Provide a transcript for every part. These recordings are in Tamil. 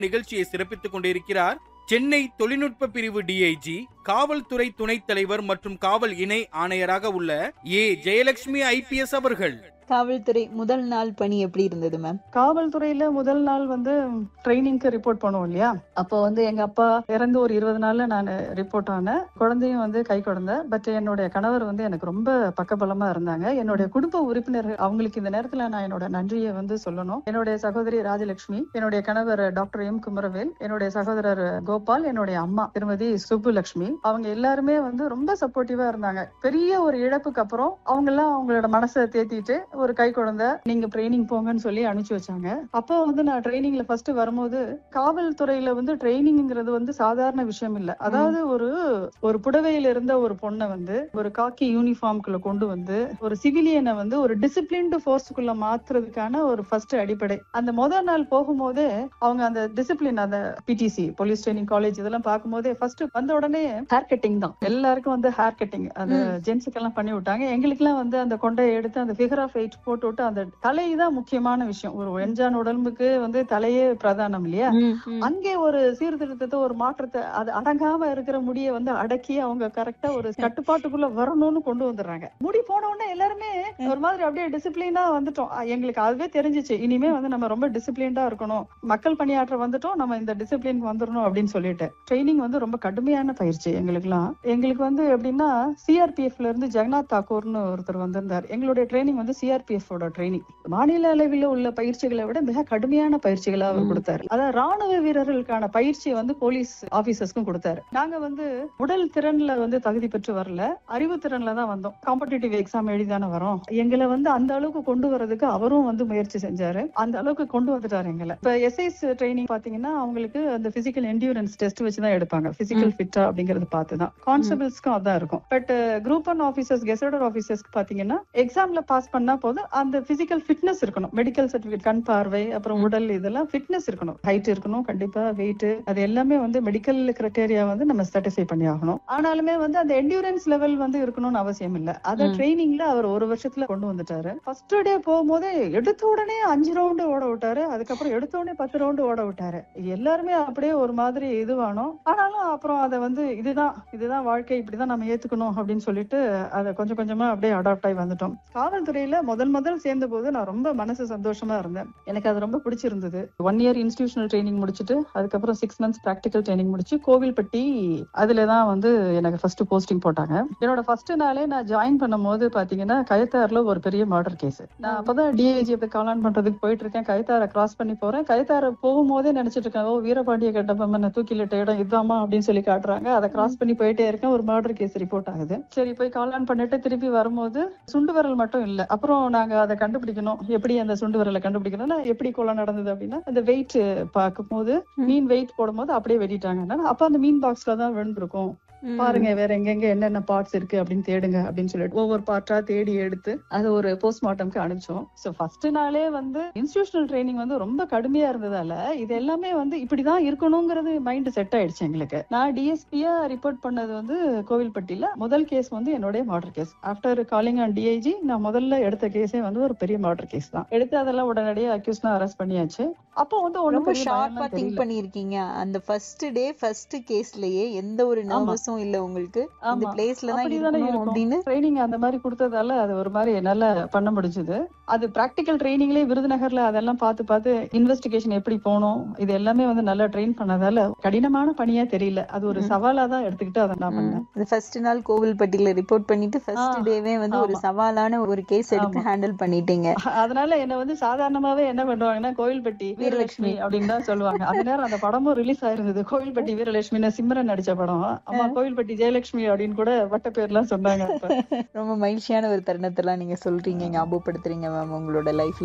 நிகழ்ச்சியை சிறப்பித்துக் கொண்டிருக்கிறார் சென்னை தொழில்நுட்ப பிரிவு டிஐஜி காவல்துறை துணைத் தலைவர் மற்றும் காவல் இணை ஆணையராக உள்ள ஏ ஜெயலட்சுமி ஐபிஎஸ் அவர்கள் காவல்துறை முதல் நாள் பணி எப்படி இருந்தது மேம் காவல்துறையில முதல் நாள் வந்து ட்ரைனிங்க்கு ரிப்போர்ட் பண்ணுவோம் இல்லையா அப்போ வந்து எங்க அப்பா இறந்து ஒரு இருபது நாள்ல நான் ரிப்போர்ட் ஆனேன் குழந்தையும் வந்து கை குழந்தை பட் என்னுடைய கணவர் வந்து எனக்கு ரொம்ப பக்கபலமா இருந்தாங்க என்னுடைய குடும்ப உறுப்பினர்கள் அவங்களுக்கு இந்த நேரத்துல நான் என்னோட நன்றியை வந்து சொல்லணும் என்னுடைய சகோதரி ராஜலட்சுமி என்னுடைய கணவர் டாக்டர் எம் குமரவேல் என்னுடைய சகோதரர் கோபால் என்னுடைய அம்மா திருமதி சுப்புலட்சுமி அவங்க எல்லாருமே வந்து ரொம்ப சப்போர்ட்டிவா இருந்தாங்க பெரிய ஒரு இழப்புக்கு அப்புறம் அவங்க எல்லாம் அவங்களோட மனசை தேத்திட்டு ஒரு கை குழந்தை நீங்க ட்ரைனிங் போங்கன்னு சொல்லி அனுப்பிச்சு வச்சாங்க அப்போ வந்து நான் ட்ரைனிங்ல ஃபர்ஸ்ட் வரும்போது காவல்துறையில வந்து ட்ரைனிங்ங்கிறது வந்து சாதாரண விஷயம் இல்ல அதாவது ஒரு ஒரு புடவையில இருந்த ஒரு பொண்ணை வந்து ஒரு காக்கி யூனிஃபார்ம்குள்ள கொண்டு வந்து ஒரு சிவிலியனை வந்து ஒரு டிசிப்ளின்டு ஃபோர்ஸ்க்குள்ள மாத்துறதுக்கான ஒரு ஃபர்ஸ்ட் அடிப்படை அந்த முதல் நாள் போகும்போதே அவங்க அந்த டிசிப்ளின் அந்த பிடிசி போலீஸ் ட்ரைனிங் காலேஜ் இதெல்லாம் பார்க்கும்போதே ஃபர்ஸ்ட் வந்த உடனே ஹேர் கட்டிங் தான் எல்லாருக்கும் வந்து ஹேர் கட்டிங் அந்த ஜென்ஸுக்கு எல்லாம் பண்ணி விட்டாங்க எங்களுக்கு எல்லாம் வந்து அந்த கொண்டையை எடுத்து அந்த ஃபிகர் ஆஃப் எயிட் போட்டு விட்டு அந்த தலை தான் முக்கியமான விஷயம் ஒரு எஞ்சான் உடம்புக்கு வந்து தலையே பிரதானம் இல்லையா அங்கே ஒரு சீர்திருத்தத்தை ஒரு மாற்றத்தை அது அடங்காம இருக்கிற முடிய வந்து அடக்கி அவங்க கரெக்டா ஒரு கட்டுப்பாட்டுக்குள்ள வரணும்னு கொண்டு வந்துடுறாங்க முடி போன உடனே எல்லாருமே ஒரு மாதிரி அப்படியே டிசிப்ளினா வந்துட்டோம் அஹ் எங்களுக்கு அதுவே தெரிஞ்சிச்சு இனிமே வந்து நம்ம ரொம்ப டிசிப்ளின்டா இருக்கணும் மக்கள் பணியாற்ற வந்துட்டோம் நம்ம இந்த டிசிப்ளின் வந்துடணும் அப்படின்னு சொல்லிட்டு ட்ரைனிங் வந்து ரொம்ப கடுமையான பயிற்சி எங்களுக்குலாம் எங்களுக்கு வந்து எப்படின்னா சிஆர்பிஎஃப்ல இருந்து ஜெகநாத் தாக்கூர்னு ஒருத்தர் வந்திருந்தார் எங்களுடைய ட்ரைனிங் வந்து சிஆர்பிஎஃப் ஓட ட்ரைனிங் மாநில அளவில் உள்ள பயிற்சிகளை விட மிக கடுமையான பயிற்சிகளை அவர் கொடுத்தாரு அதாவது ராணுவ வீரர்களுக்கான பயிற்சியை வந்து போலீஸ் ஆபீசர்ஸ்க்கும் கொடுத்தாரு நாங்க வந்து உடல் திறன்ல வந்து தகுதி பெற்று வரல அறிவு திறன்ல தான் வந்தோம் காம்படிட்டிவ் எக்ஸாம் எழுதி தானே வரோம் எங்களை வந்து அந்த அளவுக்கு கொண்டு வரதுக்கு அவரும் வந்து முயற்சி செஞ்சாரு அந்த அளவுக்கு கொண்டு வந்துட்டாரு எங்களை இப்ப எஸ்ஐஸ் ட்ரைனிங் பாத்தீங்கன்னா அவங்களுக்கு அந்த பிசிக்கல் என்டியூரன்ஸ் டெஸ்ட் வச்சு தான் எடுப்பாங்க பிசிக்கல் ஃபிட்டா அப்படிங்கறது பார்த்து தான் கான்ஸ்டபிள்ஸ்க்கும் அதான் இருக்கும் but group one officers gazetted ஆபீசர்ஸ்க்கு பாத்தீங்கன்னா எக்ஸாம்ல பாஸ் பண்ணா போதும் அந்த பிசிக்கல் ஃபிட்னஸ் இருக்கணும் மெடிக்கல் சர்டிபிகேட் கண் பார்வை அப்புறம் உடல் இதெல்லாம் ஃபிட்னஸ் இருக்கணும் ஹைட் இருக்கணும் கண்டிப்பா வெயிட் அது எல்லாமே வந்து மெடிக்கல் கிரைட்டேரியா வந்து நம்ம சர்டிஃபை பண்ணி ஆகணும் ஆனாலுமே வந்து அந்த என்டியூரன்ஸ் லெவல் வந்து இருக்கணும்னு அவசியம் இல்ல அத ட்ரைனிங்ல அவர் ஒரு வருஷத்துல கொண்டு வந்துட்டாரு ஃபர்ஸ்ட் டே போகும்போதே எடுத்த உடனே அஞ்சு ரவுண்டு ஓட விட்டாரு அதுக்கப்புறம் எடுத்த உடனே பத்து ரவுண்டு ஓட விட்டாரு எல்லாருமே அப்படியே ஒரு மாதிரி இதுவானோம் ஆனாலும் அப்புறம் அதை வந்து இதுதான் இதுதான் வாழ்க்கை இப்படிதான் நம்ம ஏத்துக்கணும் அப்படின்னு சொல்லிட்டு அதை கொஞ்சம் கொஞ்சமா அப்படியே அடாப்ட் ஆகி வந்துட்டோம் காவல்துறையில முதல் முதல் சேர்ந்த போது நான் ரொம்ப மனசு சந்தோஷமா இருந்தேன் எனக்கு அது ரொம்ப பிடிச்சிருந்தது ஒன் இயர் இன்ஸ்டிடியூஷனல் ட்ரைனிங் முடிச்சுட்டு அதுக்கப்புறம் சிக்ஸ் மந்த்ஸ் ப்ராக்டிக்கல் ட்ரைனிங் முடிச்சு கோவில்பட்டி அதுல தான் வந்து எனக்கு ஃபர்ஸ்ட் போஸ்டிங் போட்டாங்க என்னோட ஃபர்ஸ்ட் நாளே நான் ஜாயின் பண்ணும் போது பாத்தீங்கன்னா கயத்தாறுல ஒரு பெரிய மர்டர் கேஸ் நான் அப்பதான் டிஐஜி அப்ப காலான் பண்றதுக்கு போயிட்டு இருக்கேன் கயத்தாரை கிராஸ் பண்ணி போறேன் கயத்தாரை போகும்போதே நினைச்சிட்டு இருக்கேன் ஓ வீரபாண்டிய கட்டபொம்மன் தூக்கிலிட்ட இடம் இதாமா அப்படின்னு சொல்லி காட்டுறாங்க அதை கிராஸ் பண்ணி போயிட்டே இருக்கேன் ஒரு மர்டர் கேஸ் ரிப்போர்ட் ஆகுது சரி போய் காலான் பண்ணிட்டு திருப்பி வரும்போது சுண்டு விரல் மட்டும் இல்ல அப்புறம் நாங்க அதை கண்டுபிடிக்கணும் எப்படி அந்த சுண்டு விரலை கண்டுபிடிக்கணும்னா எப்படி கொலை நடந்தது அப்படின்னா அந்த வெயிட் பார்க்கும்போது மீன் வெயிட் போடும்போது அப்படியே வெட்டிட்டாங்க அப்ப அந்த மீன் பாக்ஸ்ல தான் விழுந்திருக்கும் பாருங்க வேற எங்கெங்க என்னென்ன பார்ட்ஸ் இருக்கு அப்படின்னு தேடுங்க அப்படின்னு சொல்லிட்டு ஒவ்வொரு பார்ட்டா தேடி எடுத்து அது ஒரு போஸ்ட்மார்ட்டம்க்கு அனுப்பிச்சோம் சோ ஃபர்ஸ்ட் நாளே வந்து இன்ஸ்டிடியூஷனல் ட்ரைனிங் வந்து ரொம்ப கடுமையா இருந்ததால இது எல்லாமே வந்து இப்படிதான் இருக்கணுங்கிறது மைண்ட் செட் ஆயிடுச்சு எங்களுக்கு நான் டிஎஸ்பியா ரிப்போர்ட் பண்ணது வந்து கோவில்பட்டியில முதல் கேஸ் வந்து என்னுடைய murder case after calling on DIG நான் முதல்ல எடுத்த கேஸே வந்து ஒரு பெரிய மர்டர் கேஸ் தான் எடுத்து அதெல்லாம் உடனடியாக அக்யூஸ்னா அரெஸ்ட் பண்ணியாச்சு அப்போ வந்து ஒண்ணும் ரொம்ப பெரிய ஷார்ப்பா பயம்லாம் திங்க் தெரியல பண்ணிருக்கீங்க அந்த ஃபர்ஸ்ட் டே ஃபர்ஸ்ட் கேஸ்லயே எந்த ஒரு நர்வஸும் இல்ல உங்களுக்கு இந்த ஆமா. பிளேஸ்ல தான் அப்படிதானே இருக்கணும் இருக்கும். அப்படின்னு ட்ரைனிங் அந்த மாதிரி கொடுத்ததால அது ஒரு மாதிரி என்னால பண்ண முடிஞ்சது அது பிராக்டிக்கல் ட்ரைனிங்லயே விருதுநகர்ல அதெல்லாம் பார்த்து பார்த்து இன்வெஸ்டிகேஷன் எப்படி போகணும் இது எல்லாமே வந்து நல்லா ட்ரெயின் பண்ணதால கடினமான பணியா தெரியல அது ஒரு சவாலா தான் எடுத்துக்கிட்டு அதை நான் பண்ணேன் இந்த ஃபர்ஸ்ட் நாள் கோவில்பட்டியில ரிப்போர்ட் பண்ணிட்டு ஃபர்ஸ்ட் ஆ, டேவே வந்து ஒரு ஆமா. சவாலான ஒரு கேஸ் எடுத்து ஆமா. ஹேண்டில் பண்ணிட்டீங்க அதனால என்ன வந்து சாதாரணமாவே என்ன பண்ணுவாங்கன்னா கோயில்பட்டி வீரலட்சுமி அப்படின்னு தான் சொல்லுவாங்க அந்த நேரம் அந்த படமும் ரிலீஸ் ஆயிருந்தது கோயில்பட்டி வீரலட்சுமின்னு சிம்ரன் நடிச்ச படம் அம்மா கோயில்பட்டி ஜெயலட்சுமி அப்படின்னு கூட வட்ட பேர்லாம் சொன்னாங்க அப்ப. ரொம்ப மகிழ்ச்சியான ஒரு தருணத்தெல்லாம் நீங்க சொல்றீங்க ஞாபகப்படுத்துறீங்க மேம் உங்களோட லைஃப்ல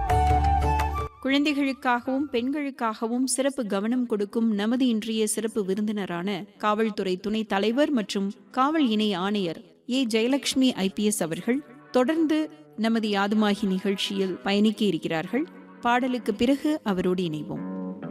குழந்தைகளுக்காகவும் பெண்களுக்காகவும் சிறப்பு கவனம் கொடுக்கும் நமது இன்றைய சிறப்பு விருந்தினரான காவல்துறை துணைத் தலைவர் மற்றும் காவல் இணை ஆணையர் ஏ ஜெயலட்சுமி ஐபிஎஸ் அவர்கள் தொடர்ந்து நமது யாதுமாகி நிகழ்ச்சியில் பயணிக்க இருக்கிறார்கள் பாடலுக்கு பிறகு அவரோடு இணைவோம்